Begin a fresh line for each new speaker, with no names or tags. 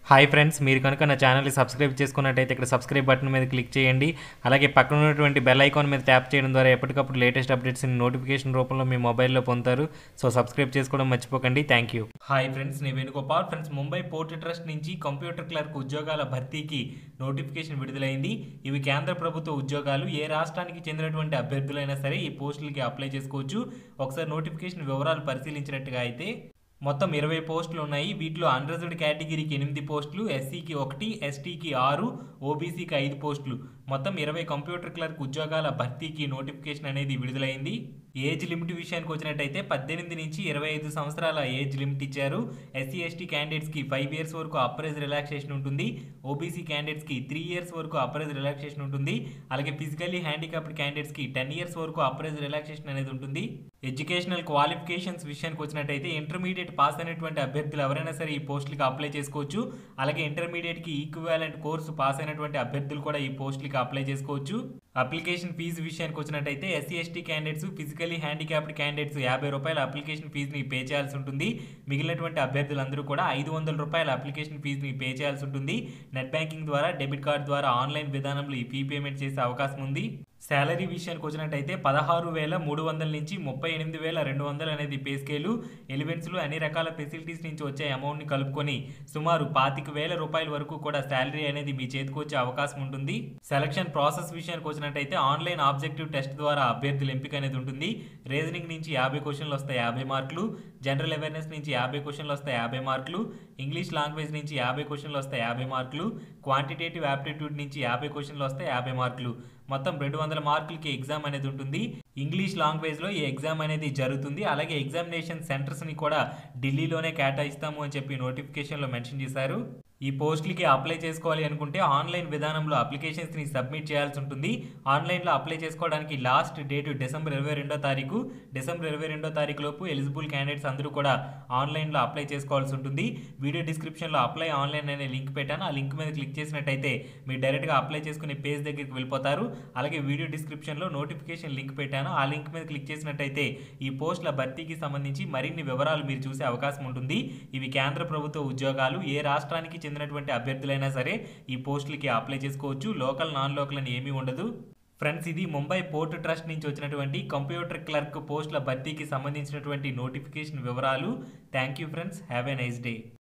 hi friends మీరు కనుక నా ఛానల్ని సబ్స్క్రైబ్ చేసుకున్నట్టయితే ఇక్కడ సబ్స్క్రైబ్ బటన్ మీద క్లిక్ చేయండి అలాగే పక్కన ఉన్నటువంటి బెల్ ఐకాన్ మీద ట్యాప్ చేయడం ద్వారా ఎప్పటికప్పుడు లేటెస్ట్ అప్డేట్స్ని నోటిఫికేషన్ రూపంలో మీ మొబైల్లో పొందుతారు సో సబ్స్క్రైబ్ చేసుకోవడం మర్చిపోకండి థ్యాంక్ యూ హాయ్ ఫ్రెండ్స్ నేను Venugopal friends Mumbai port trust నుంచి కంప్యూటర్ క్లర్క్ ఉద్యోగాల భర్తీకి నోటిఫికేషన్ విడుదలైంది ఇవి కేంద్ర ప్రభుత్వ ఉద్యోగాలు ఏ రాష్ట్రానికి చెందినటువంటి అభ్యర్థులైనా సరే ఈ పోస్టులకి అప్లై చేసుకోవచ్చు ఒకసారి నోటిఫికేషన్ వివరాలు పరిశీలించినట్టుగా అయితే మొత్తం ఇరవై పోస్టులు ఉన్నాయి వీటిలో అన్రిజర్వ్డ్ కేటగిరీకి ఎనిమిది పోస్టులు ఎస్సీకి ఒకటి ఎస్టీకి ఆరు ఓబీసీకి ఐదు పోస్టులు మొత్తం ఇరవై కంప్యూటర్ క్లర్క్ ఉద్యోగాల భర్తీకి నోటిఫికేషన్ అనేది విడుదలైంది ఏజ్ లిమిట్ విషయానికి వచ్చినట్టయితే పద్దెనిమిది నుంచి ఇరవై ఐదు సంవత్సరాల ఏజ్ లిమిట్ ఇచ్చారు ఎస్సీ ఎస్టీ క్యాండిడేట్స్కి ఫైవ్ ఇయర్స్ వరకు అప్రైజ్ రిలాక్సేషన్ ఉంటుంది ఓబీసీ క్యాండిడేట్స్కి త్రీ ఇయర్స్ వరకు అప్రైజ్ రిలాక్సేషన్ ఉంటుంది అలాగే ఫిజికల్లీ హ్యాండిక్యాప్డ్ క్యాండిడేట్స్కి టెన్ ఇయర్స్ వరకు అప్రైజ్ రిలాక్సేషన్ అనేది ఉంటుంది ఎడ్యుకేషనల్ క్వాలిఫికేషన్స్ విషయానికి వచ్చినట్టయితే ఇంటర్మీడియట్ పాస్ అయినటువంటి అభ్యర్థులు ఎవరైనా సరే ఈ పోస్టులకి అప్లై చేసుకోవచ్చు అలాగే ఇంటర్మీడియట్కి ఈక్వాలెంట్ కోర్సు పాస్ అయినటువంటి అభ్యర్థులు కూడా ఈ పోస్టులకి అప్లై చేసుకోవచ్చు అప్లికేషన్ ఫీజు విషయానికి వచ్చినట్టయితే SC ST candidates physically handicapped candidates యాభై రూపాయల అప్లికేషన్ ఫీజుని పే చేయాల్సి ఉంటుంది మిగిలినటువంటి అభ్యర్థులందరూ కూడా ఐదు వందల రూపాయల అప్లికేషన్ ఫీజుని పే చేయాల్సి ఉంటుంది నెట్ బ్యాంకింగ్ ద్వారా డెబిట్ కార్డ్ ద్వారా ఆన్లైన్ విధానంలో ఈ ఫీ పేమెంట్ చేసే అవకాశం ఉంది శాలరీ విషయానికి వచ్చినట్టయితే పదహారు వేల మూడు వందల నుంచి ముప్పై ఎనిమిది వేల రెండు వందలు అనేది పే స్కేలు ఎలివెన్స్లు అన్ని రకాల ఫెసిలిటీస్ నుంచి వచ్చే అమౌంట్ని కలుపుకొని సుమారు పాతిక వేల రూపాయల వరకు కూడా శాలరీ అనేది మీ చేతికి వచ్చే అవకాశం ఉంటుంది సెలక్షన్ ప్రాసెస్ విషయానికి వచ్చినట్టయితే ఆన్లైన్ ఆబ్జెక్టివ్ టెస్ట్ ద్వారా అభ్యర్థుల ఎంపిక అనేది ఉంటుంది రీజనింగ్ నుంచి యాభై క్వశ్చన్లు వస్తాయి యాభై మార్కులు జనరల్ అవేర్నెస్ నుంచి యాభై క్వశ్చన్లు వస్తాయి యాభై మార్కులు ఇంగ్లీష్ లాంగ్వేజ్ నుంచి యాభై క్వశ్చన్లు వస్తాయి యాభై మార్కులు క్వాంటిటేటివ్ యాప్టిట్యూడ్ నుంచి యాభై క్వశ్చన్లు వస్తాయి యాభై మార్కులు మొత్తం రెండు వందల మార్కులకి ఎగ్జామ్ అనేది ఉంటుంది ఇంగ్లీష్ లాంగ్వేజ్లో ఈ ఎగ్జామ్ అనేది జరుగుతుంది అలాగే ఎగ్జామినేషన్ సెంటర్స్ని కూడా ఢిల్లీలోనే కేటాయిస్తాము అని చెప్పి నోటిఫికేషన్లో మెన్షన్ చేశారు ఈ పోస్టులకి అప్లై చేసుకోవాలి అనుకుంటే ఆన్లైన్ విధానంలో అప్లికేషన్స్ని సబ్మిట్ చేయాల్సి ఉంటుంది ఆన్లైన్లో అప్లై చేసుకోవడానికి లాస్ట్ డేట్ డిసెంబర్ ఇరవై రెండో తారీఖు డిసెంబర్ ఇరవై రెండో తారీఖు లోపు ఎలిజిబుల్ క్యాండిడేట్స్ అందరూ కూడా ఆన్లైన్లో అప్లై చేసుకోవాల్సి ఉంటుంది వీడియో డిస్క్రిప్షన్లో అప్లై ఆన్లైన్ అనే లింక్ పెట్టాను ఆ లింక్ మీద క్లిక్ చేసినట్టయితే మీరు డైరెక్ట్గా అప్లై చేసుకునే పేజ్ దగ్గరికి వెళ్ళిపోతారు అలాగే వీడియో డిస్క్రిప్షన్లో నోటిఫికేషన్ లింక్ పెట్టాను ఆ లింక్ మీద క్లిక్ చేసినట్టయితే ఈ పోస్టుల భర్తీకి సంబంధించి మరిన్ని వివరాలు మీరు చూసే అవకాశం ఉంటుంది ఇవి కేంద్ర ప్రభుత్వ ఉద్యోగాలు ఏ రాష్ట్రానికి చెందినటువంటి అభ్యర్థులైనా సరే ఈ పోస్టులకి అప్లై చేసుకోవచ్చు లోకల్ నాన్ లోకల్ అని ఏమీ ఉండదు ఫ్రెండ్స్ ఇది ముంబై పోర్ట్ ట్రస్ట్ నుంచి వచ్చినటువంటి కంప్యూటర్ క్లర్క్ పోస్టుల భర్తీకి సంబంధించినటువంటి నోటిఫికేషన్ వివరాలు thank you friends have a nice day